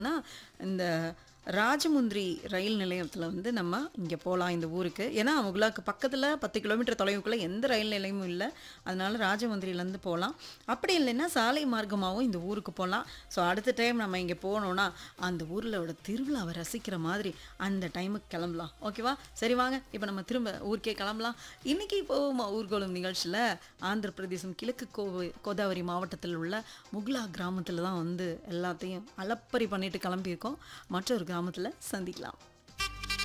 னா, இந்த ராஜமுந்திரி ரயில் நிலையத்துல வந்து நம்ம இங்க போலாம் இந்த ஊருக்கு. ஏன்னா, முகுலாக்கு பக்கத்துல 10 கிலோமீட்டர் தொலைவுக்குள்ள எந்த ரயில் நிலையமும் இல்ல. அதனால ராஜமுந்திரியிலேருந்து போலாம். அப்படி இல்லைன்னா, சாலை மார்க்கமாவும் இந்த ஊருக்கு போலாம். ஸோ, அடுத்த டைம் நம்ம இங்க போனோம்னா, அந்த ஊர்லோட திருவிழாவ ரசிக்கிற மாதிரி அந்த டைமுக்கு கிளம்பலாம். ஓகேவா? சரி வாங்க, இப்ப நம்ம திரும்ப ஊருக்கே கிளம்பலாம். இன்னைக்கு போவோமா ஊர்கோலம் நிகழ்ச்சியில ஆந்திர பிரதேசம் கிழக்கு கோவை கோதாவரி மாவட்டத்தில் உள்ள முகுலா கிராமத்துல தான் வந்து எல்லாத்தையும் அலப்பறை பண்ணிட்டு கிளம்பியிருக்கோம். மற்றொரு கிராமத்துல சந்திக்கலாம்.